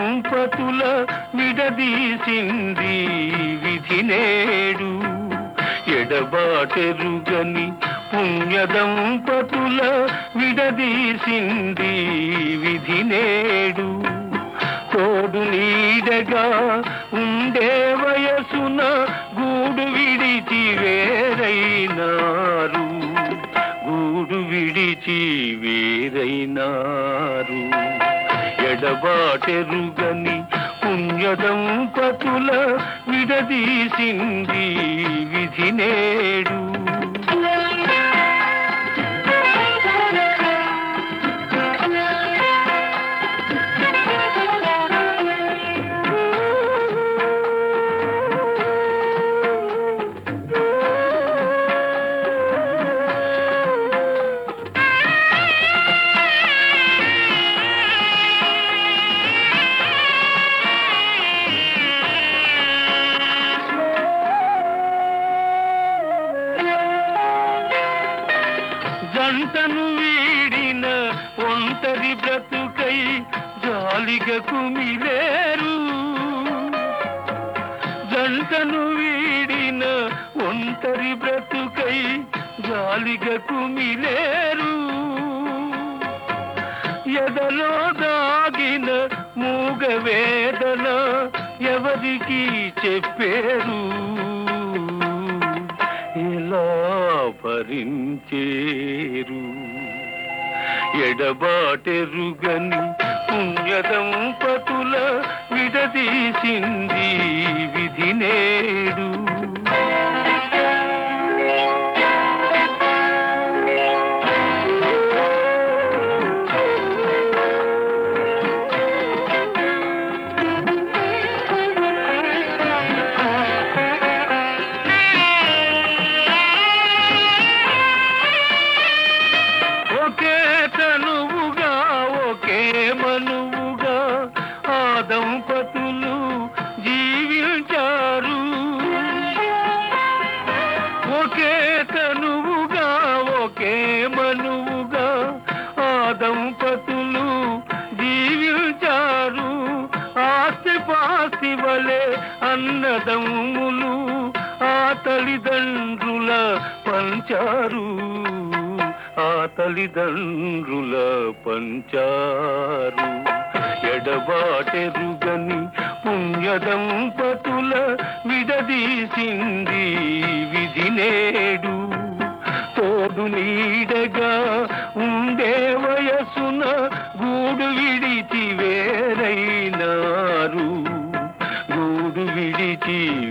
దంపతుల విడదీసింది విధి నేడు ఎడబాటెరుగని పుణ్య దంపతుల విడదీసింది విధి నేడు తోడు నీడగా ఉండే వయసున గూడు విడిచి వేరైనారు గూడు విడిచి వేరైనారు ఎడబాటెరుగని పుణ్యదంపతుల విడదీసింది విధి నేడు జంటను వీడిన ఒంటరి బ్రతుకై జాలిగా కుమిలేరు జంటను వీడిన ఒంటరి బ్రతుకై జాలిగా కుమిలేరు ఎదలో దాగిన మూగ వేదన ఎవరికి చెప్పేరు ఎలా భరించేరు ఎడబాటెరుగని పుణ్యదంపతుల విడదీసింది విధి నేడు ఒకే తనువుగా ఒకే మనువుగా ఆ దంపతులు జీవించారు ఒకే తనువుగా ఒకే మనువుగా ఆ దంపతులు జీవించారు ఆస్తి పాస్తి వలె అన్నదమ్ములు ఆ తల్లిదండ్రుల పంచారు ఆ తల్లిదండ్రుల పంచారు ఎడబాటెరుగని పుణ్యదంపతుల విడదీసింది విధి నేడు తోడు నీడగా ఉండే వయసున గూడు విడిచి వేరైనారు గూడు విడిచి